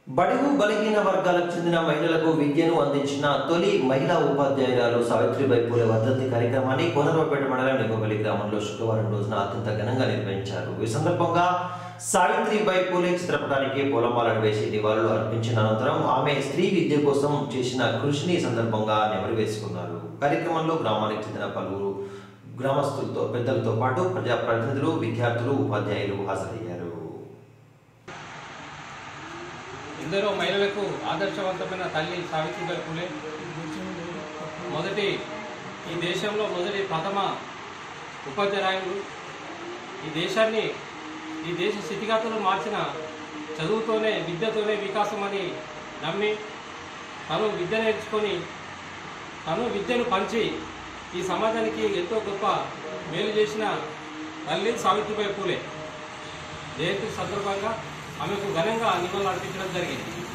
బడుగు బలహీన వర్గాలకు చెందిన మహిళలకు విద్యను అందించిన తొలి మహిళా ఉపాధ్యాయురాలు సావిత్రిబాయి పూలే వర్ధంతి కార్యక్రమాన్ని కోనరావుపేట మండలం నిగోపల్లి గ్రామంలో శుక్రవారం రోజున అత్యంత ఘనంగా నిర్వహించారు ఈ సందర్భంగా సావిత్రిబాయి పూలే చిత్రపటానికి పూలమాలను వేసి నివాళులు అర్పించిన అనంతరం ఆమె స్త్రీ విద్య కోసం చేసిన కృషిని ఈ సందర్భంగా నెమరు వేసుకున్నారు కార్యక్రమంలో గ్రామానికి చెందిన పలువురు గ్రామస్తులతో పెద్దలతో పాటు ప్రజాప్రతినిధులు విద్యార్థులు ఉపాధ్యాయులు హాజరయ్యారు ఎందరో మహిళలకు ఆదర్శవంతమైన తల్లి సావిత్రిబాయి పూలే మొదటి ఈ దేశంలో మొదటి ప్రథమ ఉపాధ్యాయులు ఈ దేశాన్ని ఈ దేశ స్థితిగతులు మార్చిన చదువుతోనే విద్యతోనే వికాసం అని నమ్మి తను విద్య నేర్చుకొని తను విద్యను పంచి ఈ సమాజానికి ఎంతో గొప్ప మేలు చేసిన తల్లి సావిత్రిబాయి పూలే జయంతి సందర్భంగా ఆమెకు ఘనంగా నివాళులు అర్పించడం జరిగింది